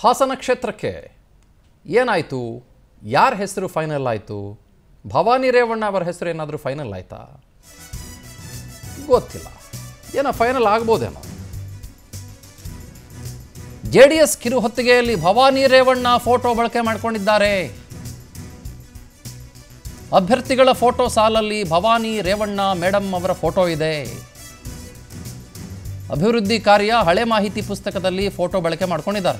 ಹಾಸನ ಕ್ಷೇತ್ರಕ್ಕೆ ಏನಾಯಿತು ಯಾರ ಹೆಸರು ಫೈನಲ್ ಆಯಿತು ಭವಾನಿ ರೇವಣ್ಣ ಅವರ ಹೆಸರು ಏನಾದರೂ ಫೈನಲ್ ಆಯಿತಾ ಗೊತ್ತಿಲ್ಲ ಏನೋ ಫೈನಲ್ ಆಗ್ಬೋದೇನೋ ಜೆ ಡಿ ಎಸ್ ಕಿರು ಹೊತ್ತಿಗೆಯಲ್ಲಿ ಭವಾನಿ ರೇವಣ್ಣ ಫೋಟೋ ಬಳಕೆ ಮಾಡಿಕೊಂಡಿದ್ದಾರೆ ಅಭ್ಯರ್ಥಿಗಳ ಫೋಟೋ ಸಾಲಲ್ಲಿ ಭವಾನಿ ರೇವಣ್ಣ ಮೇಡಮ್ ಅವರ ಫೋಟೋ ಇದೆ ಅಭಿವೃದ್ಧಿ ಕಾರ್ಯ ಹಳೆ ಮಾಹಿತಿ ಪುಸ್ತಕದಲ್ಲಿ ಫೋಟೋ ಬಳಕೆ ಮಾಡ್ಕೊಂಡಿದ್ದಾರೆ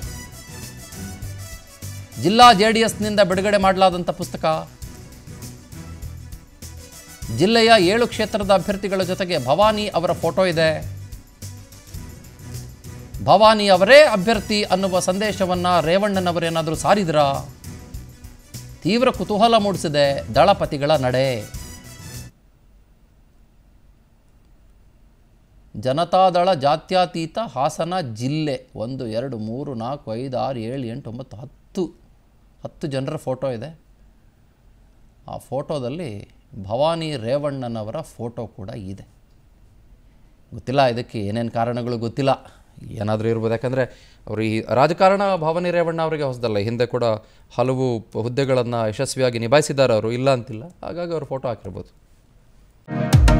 ಜಿಲ್ಲಾ ಜೆ ಡಿ ಎಸ್ನಿಂದ ಬಿಡುಗಡೆ ಮಾಡಲಾದಂಥ ಪುಸ್ತಕ ಜಿಲ್ಲೆಯ ಏಳು ಕ್ಷೇತ್ರದ ಅಭ್ಯರ್ಥಿಗಳ ಜೊತೆಗೆ ಭವಾನಿ ಅವರ ಫೋಟೋ ಇದೆ ಭವಾನಿ ಅವರೇ ಅಭ್ಯರ್ಥಿ ಅನ್ನುವ ಸಂದೇಶವನ್ನು ರೇವಣ್ಣನವರೇನಾದರೂ ಸಾರಿದ್ರಾ ತೀವ್ರ ಕುತೂಹಲ ಮೂಡಿಸಿದೆ ದಳಪತಿಗಳ ನಡೆ ಜನತಾದಳ ಜಾತ್ಯತೀತ ಹಾಸನ ಜಿಲ್ಲೆ ಒಂದು ಎರಡು ಮೂರು ನಾಲ್ಕು ಐದು ಆರು ಏಳು ಎಂಟು ಒಂಬತ್ತು ಹತ್ತು ಹತ್ತು ಜನರ ಫೋಟೋ ಇದೆ ಆ ಫೋಟೋದಲ್ಲಿ ಭವಾನಿ ರೇವಣ್ಣನವರ ಫೋಟೋ ಕೂಡ ಇದೆ ಗೊತ್ತಿಲ್ಲ ಇದಕ್ಕೆ ಏನೇನು ಕಾರಣಗಳು ಗೊತ್ತಿಲ್ಲ ಏನಾದರೂ ಇರ್ಬೋದು ಯಾಕಂದರೆ ಅವರು ಈ ರಾಜಕಾರಣ ಭವಾನಿ ರೇವಣ್ಣ ಅವರಿಗೆ ಹೊಸದಲ್ಲ ಹಿಂದೆ ಕೂಡ ಹಲವು ಹುದ್ದೆಗಳನ್ನು ಯಶಸ್ವಿಯಾಗಿ ನಿಭಾಯಿಸಿದ್ದಾರೆ ಅವರು ಇಲ್ಲ ಅಂತಿಲ್ಲ ಹಾಗಾಗಿ ಅವರು ಫೋಟೋ ಹಾಕಿರ್ಬೋದು